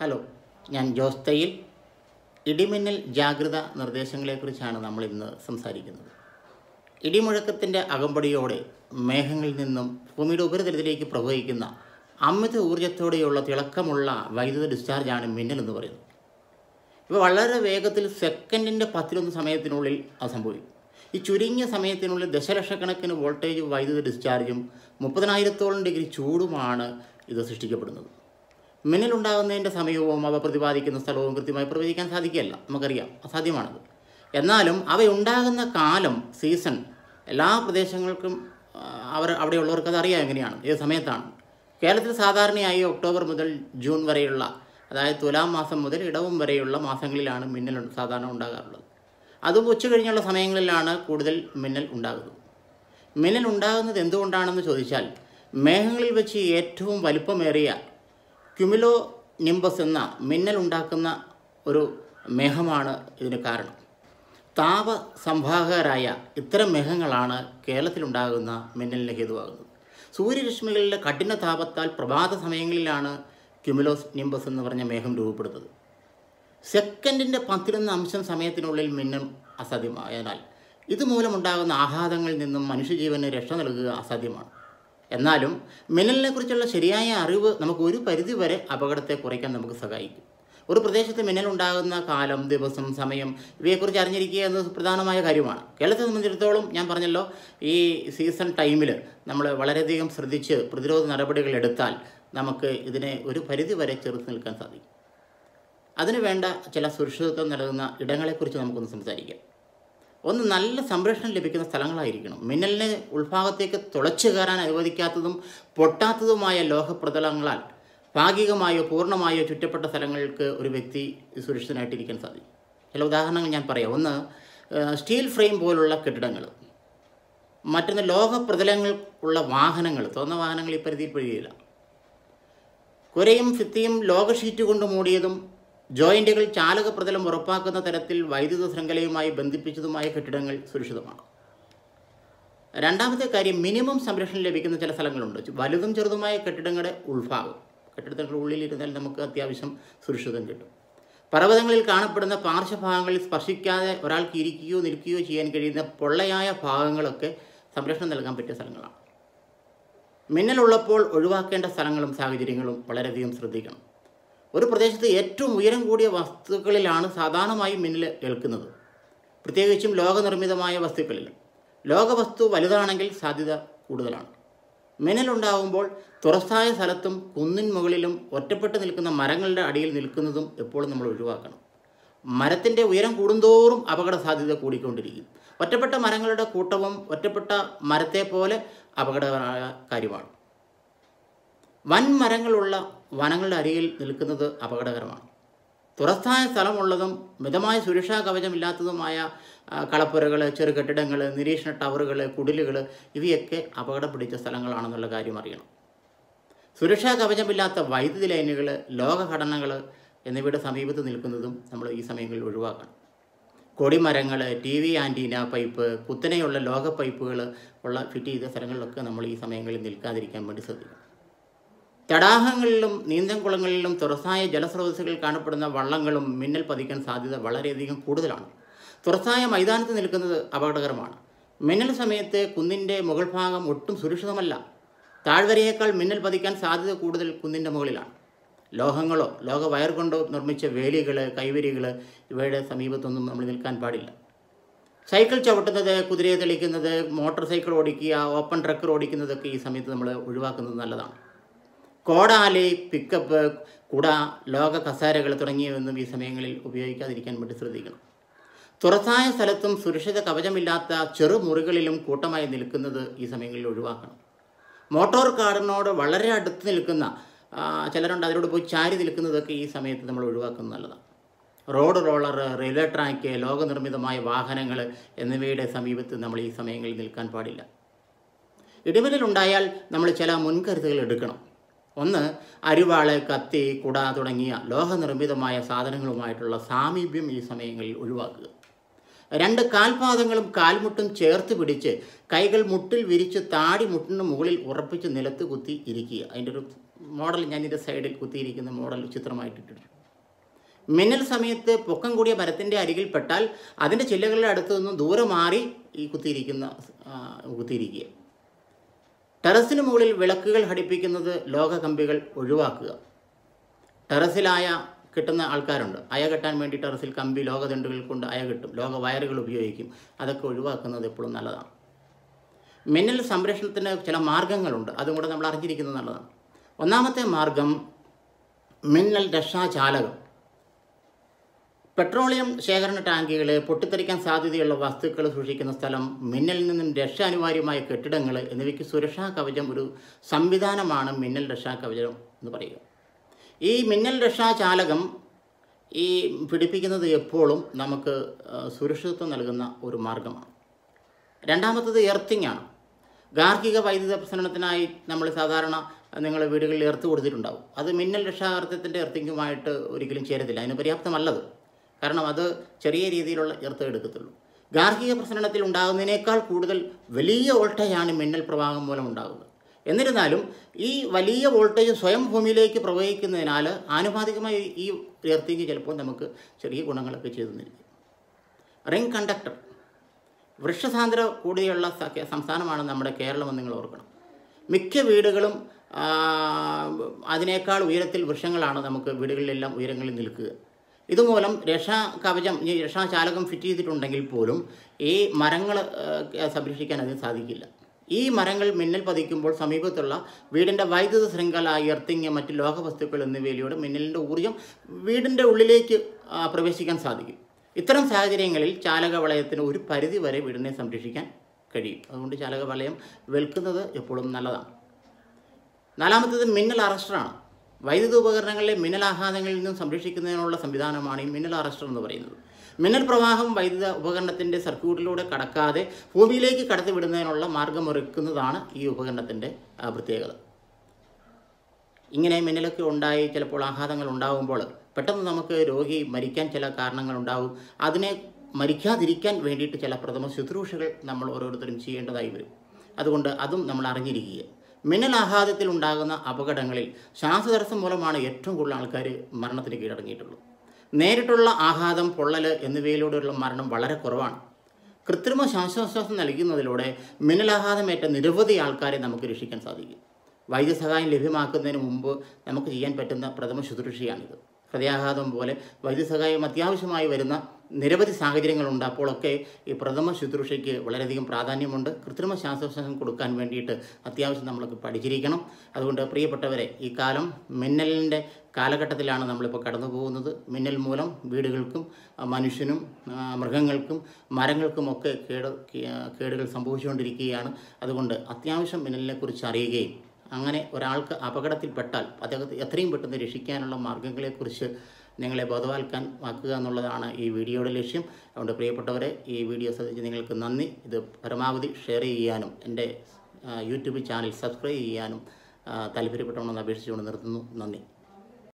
hello ഞാൻ ജോസ് തയ്യിൽ ഇടിമിന്നൽ ജാഗ്രത നിർദ്ദേശങ്ങളെക്കുറിച്ചാണ് നമ്മൾ ഇന്ന് സംസാരിക്കുന്നത് ഇടിമുഴക്കത്തിൻ്റെ അകമ്പടിയോടെ മേഘങ്ങളിൽ നിന്നും ഭൂമിയുടെ ഉപരിതലത്തിലേക്ക് പ്രവഹിക്കുന്ന അമിത ഊർജ്ജത്തോടെയുള്ള തിളക്കമുള്ള വൈദ്യുത ഡിസ്ചാർജാണ് മിന്നൽ എന്ന് പറയുന്നത് ഇവ വളരെ വേഗത്തിൽ സെക്കൻഡിൻ്റെ പത്തിലൊന്ന് സമയത്തിനുള്ളിൽ അത് സംഭവിക്കും ഈ ചുരുങ്ങിയ സമയത്തിനുള്ളിൽ ദശലക്ഷക്കണക്കിന് വോൾട്ടേജ് വൈദ്യുത ഡിസ്ചാർജും മുപ്പതിനായിരത്തോളം ഡിഗ്രി ചൂടുമാണ് ഇത് സൃഷ്ടിക്കപ്പെടുന്നത് മിന്നലുണ്ടാകുന്നതിൻ്റെ സമയവും അവ പ്രതിപാദിക്കുന്ന സ്ഥലവും കൃത്യമായി പ്രവചിക്കാൻ സാധിക്കുകയല്ല നമുക്കറിയാം അസാധ്യമാണത് എന്നാലും അവയുണ്ടാകുന്ന കാലം സീസൺ എല്ലാ പ്രദേശങ്ങൾക്കും ആ, അവർ അവിടെയുള്ളവർക്ക് അത് അറിയാം എങ്ങനെയാണ് ഏത് സമയത്താണ് കേരളത്തിൽ സാധാരണയായി ഒക്ടോബർ മുതൽ ജൂൺ വരെയുള്ള അതായത് തുലാം മാസം മുതൽ ഇടവം വരെയുള്ള മാസങ്ങളിലാണ് മിന്നൽ സാധാരണ ഉണ്ടാകാറുള്ളത് അതും ഉച്ച കഴിഞ്ഞുള്ള സമയങ്ങളിലാണ് കൂടുതൽ മിന്നൽ ഉണ്ടാകുന്നത് മിന്നൽ ഉണ്ടാകുന്നത് എന്തുകൊണ്ടാണെന്ന് ചോദിച്ചാൽ മേഘങ്ങളിൽ വെച്ച് ഏറ്റവും വലിപ്പമേറിയ ക്യുമിലോ നിംബസ് എന്ന മിന്നൽ ഉണ്ടാക്കുന്ന ഒരു മേഘമാണ് ഇതിന് കാരണം താപ സംവാഹകരായ ഇത്തരം മേഘങ്ങളാണ് കേരളത്തിലുണ്ടാകുന്ന മിന്നലിന് ഹേതുവാകുന്നത് സൂര്യരശ്മികളുടെ കഠിന താപത്താൽ പ്രഭാത സമയങ്ങളിലാണ് ക്യുമിലോസ് നിംബസ് എന്ന് പറഞ്ഞ മേഘം രൂപപ്പെടുന്നത് സെക്കൻഡിൻ്റെ പത്തിലൊന്ന് അംശം സമയത്തിനുള്ളിൽ മിന്നം അസാധ്യമായതിനാൽ ഇതുമൂലമുണ്ടാകുന്ന ആഘാതങ്ങളിൽ നിന്നും മനുഷ്യജീവന് രക്ഷ നൽകുക അസാധ്യമാണ് എന്നാലും മിന്നലിനെക്കുറിച്ചുള്ള ശരിയായ അറിവ് നമുക്ക് ഒരു പരിധിവരെ അപകടത്തെ കുറയ്ക്കാൻ നമുക്ക് സഹായിക്കും ഒരു പ്രദേശത്ത് മിന്നലുണ്ടാകുന്ന കാലം ദിവസം സമയം ഇവയെക്കുറിച്ച് അറിഞ്ഞിരിക്കുക എന്നത് പ്രധാനമായ കാര്യമാണ് കേരളത്തെ സംബന്ധിച്ചിടത്തോളം ഞാൻ പറഞ്ഞല്ലോ ഈ സീസൺ ടൈമിൽ നമ്മൾ വളരെയധികം ശ്രദ്ധിച്ച് പ്രതിരോധ നടപടികൾ എടുത്താൽ നമുക്ക് ഇതിനെ ഒരു പരിധി വരെ ചെറുത്ത് നിൽക്കാൻ സാധിക്കും അതിനു വേണ്ട ചില സുരക്ഷിതത്വം നൽകുന്ന ഇടങ്ങളെക്കുറിച്ച് നമുക്കൊന്ന് സംസാരിക്കാം ഒന്ന് നല്ല സംരക്ഷണം ലഭിക്കുന്ന സ്ഥലങ്ങളായിരിക്കണം മിന്നലിനെ ഉൾഭാഗത്തേക്ക് തുളച്ചു കയറാൻ അനുവദിക്കാത്തതും പൊട്ടാത്തതുമായ ലോഹപ്രതലങ്ങളാൽ ഭാഗികമായോ പൂർണ്ണമായോ ചുറ്റപ്പെട്ട സ്ഥലങ്ങൾക്ക് ഒരു വ്യക്തി സുരക്ഷിതനായിട്ടിരിക്കാൻ സാധിക്കും ചില ഉദാഹരണങ്ങൾ ഞാൻ പറയാം ഒന്ന് ഏഹ്, സ്റ്റീൽ ഫ്രെയിം പോലുള്ള കെട്ടിടങ്ങൾ മറ്റൊന്ന് ലോഹപ്രതലങ്ങൾ ഉള്ള വാഹനങ്ങൾ തുറന്ന വാഹനങ്ങൾ ഈ പരിധിയിൽ പെടുകയില്ല കുരയും ഭിത്തിയും ലോക ഷീറ്റ് കൊണ്ട് മൂടിയതും ജോയിൻറ്റുകൾ ചാലക പ്രതലം ഉറപ്പാക്കുന്ന തരത്തിൽ വൈദ്യുത ശൃംഖലയുമായി ബന്ധിപ്പിച്ചതുമായ കെട്ടിടങ്ങൾ സുരക്ഷിതമാണ് രണ്ടാമത്തെ കാര്യം മിനിമം സംരക്ഷണം ലഭിക്കുന്ന ചില സ്ഥലങ്ങളുണ്ട് വലുതും ചെറുതുമായ കെട്ടിടങ്ങളുടെ ഉൾഭാഗം കെട്ടിടത്തിൻ്റെ ഉള്ളിലിരുന്നാൽ നമുക്ക് അത്യാവശ്യം സുരക്ഷിതം കിട്ടും പർവ്വതങ്ങളിൽ കാണപ്പെടുന്ന പാർശ്വഭാഗങ്ങളിൽ സ്പർശിക്കാതെ ഒരാൾക്ക് ഇരിക്കുകയോ നിൽക്കുകയോ ചെയ്യാൻ കഴിയുന്ന പൊള്ളയായ ഭാഗങ്ങളൊക്കെ സംരക്ഷണം നൽകാൻ പറ്റിയ സ്ഥലങ്ങളാണ് മിന്നലുള്ളപ്പോൾ ഒഴിവാക്കേണ്ട സ്ഥലങ്ങളും സാഹചര്യങ്ങളും വളരെയധികം ശ്രദ്ധിക്കണം ഒരു പ്രദേശത്ത് ഏറ്റവും ഉയരം കൂടിയ വസ്തുക്കളിലാണ് സാധാരണമായും മിന്നൽ ഏൽക്കുന്നത് പ്രത്യേകിച്ചും ലോകനിർമ്മിതമായ വസ്തുക്കളിൽ ലോകവസ്തു വലുതാണെങ്കിൽ സാധ്യത കൂടുതലാണ് മിന്നലുണ്ടാകുമ്പോൾ തുറസായ സ്ഥലത്തും കുന്നിൻ മുകളിലും ഒറ്റപ്പെട്ട് നിൽക്കുന്ന മരങ്ങളുടെ അടിയിൽ നിൽക്കുന്നതും എപ്പോഴും നമ്മൾ ഒഴിവാക്കണം മരത്തിൻ്റെ ഉയരം കൂടുന്തോറും അപകട സാധ്യത കൂടിക്കൊണ്ടിരിക്കും ഒറ്റപ്പെട്ട മരങ്ങളുടെ കൂട്ടവും ഒറ്റപ്പെട്ട മരത്തെ പോലെ അപകടകരമായ കാര്യമാണ് വൻ മരങ്ങളുള്ള വനങ്ങളുടെ അരികിൽ നിൽക്കുന്നത് അപകടകരമാണ് തുറസ്ഥായ സ്ഥലമുള്ളതും മിതമായ സുരക്ഷാ കവചമില്ലാത്തതുമായ ആ, കളപ്പുരകൾ ചെറു കെട്ടിടങ്ങൾ നിരീക്ഷണ ടവറുകൾ കുടിലുകൾ ഇവയൊക്കെ അപകടം പിടിച്ച സ്ഥലങ്ങളാണെന്നുള്ള കാര്യം അറിയണം സുരക്ഷാ കവചമില്ലാത്ത വൈദ്യുതി ലൈനുകൾ ലോകഘടനകൾ എന്നിവയുടെ സമീപത്ത് നിൽക്കുന്നതും നമ്മൾ ഈ സമയങ്ങളിൽ ഒഴിവാക്കണം കൊടിമരങ്ങൾ ടി വി ആൻറ്റീന പൈപ്പ് കുത്തനെയുള്ള ലോക പൈപ്പുകൾ ഉള്ള ഫിറ്റ് ചെയ്ത സ്ഥലങ്ങളിലൊക്കെ നമ്മൾ ഈ സമയങ്ങളിൽ നിൽക്കാതിരിക്കാൻ വേണ്ടി ശ്രദ്ധിക്കണം തടാകങ്ങളിലും നീന്തൻകുളങ്ങളിലും തുറസായ ജലസ്രോതസ്സുകളിൽ കാണപ്പെടുന്ന വള്ളങ്ങളും മിന്നൽ പതിക്കാൻ സാധ്യത വളരെയധികം കൂടുതലാണ് തുറസായ മൈതാനത്ത് നിൽക്കുന്നത് അപകടകരമാണ് മിന്നൽ സമയത്ത് കുന്നിൻ്റെ മുകൾ ഭാഗം ഒട്ടും സുരക്ഷിതമല്ല താഴ്വരയേക്കാൾ മിന്നൽ പതിക്കാൻ സാധ്യത കൂടുതൽ കുന്നിൻ്റെ മുകളിലാണ് ലോഹങ്ങളോ ലോക വയർ കൊണ്ടോ നിർമ്മിച്ച വേലികൾ കൈവരികൾ ഇവയുടെ സമീപത്തൊന്നും നമ്മൾ നിൽക്കാൻ പാടില്ല സൈക്കിൾ ചവിട്ടുന്നത് കുതിരയെ തെളിക്കുന്നത് മോട്ടോർ സൈക്കിൾ ഓടിക്കുക ഓപ്പൺ ട്രക്കർ ഓടിക്കുന്നതൊക്കെ ഈ സമയത്ത് നമ്മൾ ഒഴിവാക്കുന്നത് നല്ലതാണ് കോടാലി പിക്കപ്പ് കുട ലോക കസാരകൾ തുടങ്ങിയവയൊന്നും ഈ സമയങ്ങളിൽ ഉപയോഗിക്കാതിരിക്കാൻ വേണ്ടി ശ്രദ്ധിക്കണം തുറസായ സ്ഥലത്തും സുരക്ഷിത കവചമില്ലാത്ത ചെറു മുറികളിലും കൂട്ടമായി നിൽക്കുന്നത് ഈ സമയങ്ങളിൽ ഒഴിവാക്കണം മോട്ടോർ കാറിനോട് വളരെ അടുത്ത് നിൽക്കുന്ന ആ, ചിലരുണ്ട് അതിനോട് പോയി ചാരി നിൽക്കുന്നതൊക്കെ ഈ സമയത്ത് നമ്മൾ ഒഴിവാക്കുന്നത് നല്ലതാണ് റോഡ് റോളർ റെയിൽവേ ട്രാക്ക് ലോകനിർമ്മിതമായ വാഹനങ്ങൾ എന്നിവയുടെ സമീപത്ത് നമ്മൾ ഈ സമയങ്ങളിൽ നിൽക്കാൻ പാടില്ല ഇടിമിന്നലുണ്ടായാൽ നമ്മൾ ചില മുൻകരുതലുകൾ എടുക്കണം ഒന്ന് അരിവാള് കത്തി കുട തുടങ്ങിയ ലോഹനിർമ്മിതമായ സാധനങ്ങളുമായിട്ടുള്ള സാമീപ്യം ഈ സമയങ്ങളിൽ ഒഴിവാക്കുക രണ്ട് കാൽപാദങ്ങളും കാൽമുട്ടും ചേർത്ത് പിടിച്ച് കൈകൾ മുട്ടിൽ വിരിച്ച് താടി മുട്ടിന് മുകളിൽ ഉറപ്പിച്ച് നിലത്ത് കുത്തി ഇരിക്കുക അതിൻ്റെ ഒരു മോഡൽ ഞാൻ ഇതിൻ്റെ സൈഡിൽ കുത്തിയിരിക്കുന്ന മോഡൽ ചിത്രമായിട്ടിട്ടുണ്ട് മിന്നൽ സമയത്ത് പൊക്കം കൂടിയ മരത്തിൻ്റെ അരികിൽ പെട്ടാൽ അതിൻ്റെ ചില്ലകളുടെ അടുത്ത് നിന്നും ദൂരെ മാറി ഈ കുത്തിയിരിക്കുന്ന ആ, കുത്തിയിരിക്കുക ടെറസിന് മുകളിൽ വിളക്കുകൾ ഘടിപ്പിക്കുന്നത് ലോഹകമ്പികൾ ഒഴിവാക്കുക ടെറസിലായ കിട്ടുന്ന ആൾക്കാരുണ്ട് അയ കെട്ടാൻ വേണ്ടി ടെറസിൽ കമ്പി ലോകദണ്ടുകൾ കൊണ്ട് അയ കെട്ടും ലോക വയറുകൾ ഉപയോഗിക്കും അതൊക്കെ ഒഴിവാക്കുന്നത് എപ്പോഴും നല്ലതാണ് മിന്നൽ സംരക്ഷണത്തിന് ചില മാർഗങ്ങളുണ്ട് അതും കൂടെ നമ്മൾ അറിഞ്ഞിരിക്കുന്നത് നല്ലതാണ് ഒന്നാമത്തെ മാർഗം മിന്നൽ രക്ഷാചാലകം പെട്രോളിയം ശേഖരണ ടാങ്കികൾ പൊട്ടിത്തെറിക്കാൻ സാധ്യതയുള്ള വസ്തുക്കൾ സൂക്ഷിക്കുന്ന സ്ഥലം മിന്നലിൽ നിന്നും രക്ഷ അനിവാര്യമായ കെട്ടിടങ്ങൾ എന്നിവയ്ക്ക് സുരക്ഷാ കവചം ഒരു സംവിധാനമാണ് മിന്നൽ രക്ഷാ കവചം എന്ന് പറയുക ഈ മിന്നൽ രക്ഷാചാലകം ഈ പിടിപ്പിക്കുന്നത് എപ്പോഴും നമുക്ക് ആ, സുരക്ഷിതത്വം നൽകുന്ന ഒരു മാർഗമാണ് രണ്ടാമത്തത് എർത്തിങ് ആണ് ഗാർഹിക വൈദ്യുത പ്രസരണത്തിനായി നമ്മൾ സാധാരണ നിങ്ങൾ വീടുകളിൽ എർത്ത് കൊടുത്തിട്ടുണ്ടാവും അത് മിന്നൽ രക്ഷാകർത്തത്തിൻ്റെ എർത്തിങ്ങുമായിട്ട് ഒരിക്കലും ചേരത്തില്ല അതിന് പര്യാപ്തമല്ലത് കാരണം അത് ചെറിയ രീതിയിലുള്ള എർത്ത് എടുക്കത്തുള്ളൂ ഗാർഹിക പ്രസരണത്തിൽ ഉണ്ടാകുന്നതിനേക്കാൾ കൂടുതൽ വലിയ വോൾട്ടേജാണ് മിന്നൽ പ്രവാഹം മൂലം ഉണ്ടാകുന്നത് എന്നിരുന്നാലും ഈ വലിയ വോൾട്ടേജ് സ്വയം ഭൂമിയിലേക്ക് പ്രവഹിക്കുന്നതിനാൽ ആനുപാതികമായി ഈ എർത്തിങ് ചിലപ്പോൾ നമുക്ക് ചെറിയ ഗുണങ്ങളൊക്കെ ചെയ്തു തന്നിരിക്കും റിംഗ് കണ്ടക്ടർ വൃക്ഷസാന്ദ്ര കൂടിയുള്ള സ- സംസ്ഥാനമാണ് നമ്മുടെ കേരളമെന്ന് നിങ്ങൾ ഓർക്കണം മിക്ക വീടുകളും ആ, അതിനേക്കാൾ ഉയരത്തിൽ വൃക്ഷങ്ങളാണ് നമുക്ക് വീടുകളിലെല്ലാം ഉയരങ്ങളിൽ നിൽക്കുക ഇതുമൂലം രക്ഷാ കവചം ഈ രക്ഷാചാലകം ഫിറ്റ് ചെയ്തിട്ടുണ്ടെങ്കിൽ പോലും ഈ മരങ്ങൾ സംരക്ഷിക്കാൻ അതിന് സാധിക്കില്ല ഈ മരങ്ങൾ മിന്നൽ പതിക്കുമ്പോൾ സമീപത്തുള്ള വീടിൻ്റെ വൈദ്യുത ശൃംഖല എർത്തിങ് മറ്റ് ലോഹവസ്തുക്കൾ എന്നിവയിലൂടെ മിന്നലിൻ്റെ ഊർജ്ജം വീടിൻ്റെ ഉള്ളിലേക്ക് ആ, പ്രവേശിക്കാൻ സാധിക്കും ഇത്തരം സാഹചര്യങ്ങളിൽ ചാലക വളയത്തിന് ഒരു പരിധി വരെ വീടിനെ സംരക്ഷിക്കാൻ കഴിയും അതുകൊണ്ട് ചാലക വളയം വെൽക്കുന്നത് എപ്പോഴും നല്ലതാണ് നാലാമത്തേത് മിന്നൽ അറസ്റ്ററാണ് വൈദ്യുത ഉപകരണങ്ങളിലെ മിന്നൽ ആഘാതങ്ങളിൽ നിന്നും സംരക്ഷിക്കുന്നതിനുള്ള സംവിധാനമാണ് ഈ മിന്നൽ അറസ്റ്റർ എന്ന് പറയുന്നത് മിന്നൽ പ്രവാഹം വൈദ്യുത ഉപകരണത്തിൻ്റെ സർക്യൂട്ടിലൂടെ കടക്കാതെ ഭൂമിയിലേക്ക് കടത്തിവിടുന്നതിനുള്ള മാർഗമൊരുക്കുന്നതാണ് ഈ ഉപകരണത്തിൻ്റെ ആ, പ്രത്യേകത ഇങ്ങനെ മിന്നലൊക്കെ ഉണ്ടായി ചിലപ്പോൾ ആഘാതങ്ങൾ ഉണ്ടാകുമ്പോൾ പെട്ടെന്ന് നമുക്ക് രോഗി മരിക്കാൻ ചില കാരണങ്ങൾ ഉണ്ടാകും അതിനെ മരിക്കാതിരിക്കാൻ വേണ്ടിയിട്ട് ചില പ്രഥമ ശുശ്രൂഷകൾ നമ്മൾ ഓരോരുത്തരും ചെയ്യേണ്ടതായി വരും അതുകൊണ്ട് അതും നമ്മൾ അറിഞ്ഞിരിക്കുക മിന്നൽ ആഘാതത്തിൽ ഉണ്ടാകുന്ന അപകടങ്ങളിൽ ശ്വാസതടസ്സം മൂലമാണ് ഏറ്റവും കൂടുതൽ ആൾക്കാർ മരണത്തിന് കീഴടങ്ങിയിട്ടുള്ളത് നേരിട്ടുള്ള ആഘാതം പൊള്ളൽ എന്നിവയിലൂടെയുള്ള മരണം വളരെ കുറവാണ് കൃത്രിമ ശ്വാസോച്ഛ്വാസം നൽകുന്നതിലൂടെ മിന്നലാഘാതമേറ്റ നിരവധി ആൾക്കാരെ നമുക്ക് രക്ഷിക്കാൻ സാധിക്കും വൈദ്യസഹായം ലഭ്യമാക്കുന്നതിന് മുമ്പ് നമുക്ക് ചെയ്യാൻ പറ്റുന്ന പ്രഥമ ശുശ്രൂഷയാണിത് ഹൃദയാഘാതം പോലെ വൈദ്യസഹായം അത്യാവശ്യമായി വരുന്ന നിരവധി സാഹചര്യങ്ങളുണ്ട് അപ്പോഴൊക്കെ ഈ പ്രഥമ ശുശ്രൂഷയ്ക്ക് വളരെയധികം പ്രാധാന്യമുണ്ട് കൃത്രിമ ശ്വാസോച്ഛ്വാസം കൊടുക്കാൻ വേണ്ടിയിട്ട് അത്യാവശ്യം നമ്മളൊക്കെ പഠിച്ചിരിക്കണം അതുകൊണ്ട് പ്രിയപ്പെട്ടവരെ ഈ കാലം മിന്നലിൻ്റെ കാലഘട്ടത്തിലാണ് നമ്മളിപ്പോൾ കടന്നു പോകുന്നത് മിന്നൽ മൂലം വീടുകൾക്കും ആ, മനുഷ്യനും ആ, മൃഗങ്ങൾക്കും മരങ്ങൾക്കുമൊക്കെ കേട് കേടുകൾ സംഭവിച്ചുകൊണ്ടിരിക്കുകയാണ് അതുകൊണ്ട് അത്യാവശ്യം മിന്നലിനെക്കുറിച്ച് അറിയുകയും അങ്ങനെ ഒരാൾക്ക് അപകടത്തിൽപ്പെട്ടാൽ അദ്ദേഹത്തെ എത്രയും പെട്ടെന്ന് രക്ഷിക്കാനുള്ള മാർഗങ്ങളെക്കുറിച്ച് നിങ്ങളെ ബോധവാൽക്കാനാക്കുക എന്നുള്ളതാണ് ഈ വീഡിയോയുടെ ലക്ഷ്യം അതുകൊണ്ട് പ്രിയപ്പെട്ടവരെ ഈ വീഡിയോ ശ്രദ്ധിച്ച് നിങ്ങൾക്ക് നന്ദി ഇത് പരമാവധി ഷെയർ ചെയ്യാനും എൻ്റെ ആ, യൂട്യൂബ് ചാനൽ സബ്സ്ക്രൈബ് ചെയ്യാനും ആ, താല്പര്യപ്പെട്ടവണെന്ന് അപേക്ഷിച്ചുകൊണ്ട് നിർത്തുന്നു നന്ദി